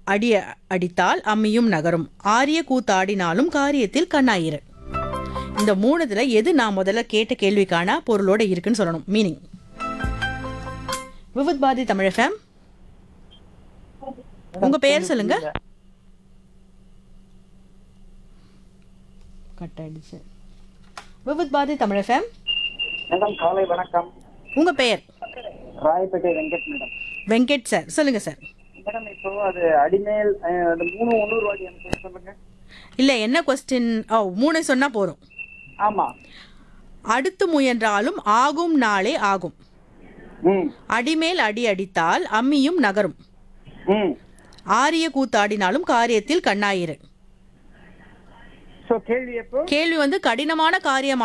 அடி அடித்தால் அம்மியும் நகரும் ஆரிய கூத்தாடினாலும் காரியத்தில் கண்ணாயிரு இந்த மூணுத்துல எது நான் முதல்ல கேட்ட கேள்விக்கான பொருளோட இருக்குன்னு சொல்லணும் மீனிங் விவித் பாரதி தமிழ் எஃப்எம் உங்க பெயர் சொல்லுங்க கட் ஆயிடுச்சு விவித் பாரதி தமிழ் எஃப்எம் மேடம் காலை வணக்கம் உங்க பெயர் ராயப்பேட்டை வெங்கட் மேடம் வெங்கட் சார் சொல்லுங்க சார் மேடம் இப்போ அது அடிமேல் அஹ், அது மூணு ஒன்னூறு வாடி எனக்கு சொல்லுங்க இல்ல என்ன கொஸ்டின் ஓ மூணு சொன்னா போதும் ஆமா அடுத்து முயன்றாலும் ஆகும் நாளே ஆகும் ம் அடிமேல் அடி அடித்தால் அம்மியும் நகரும் ம் ஆரிய கூத்தாடினாலும் காரியத்தில் கண்ணாயிரு ஸோ கேள்வி எப்போ கேள்வி வந்து கடினமான காரியம்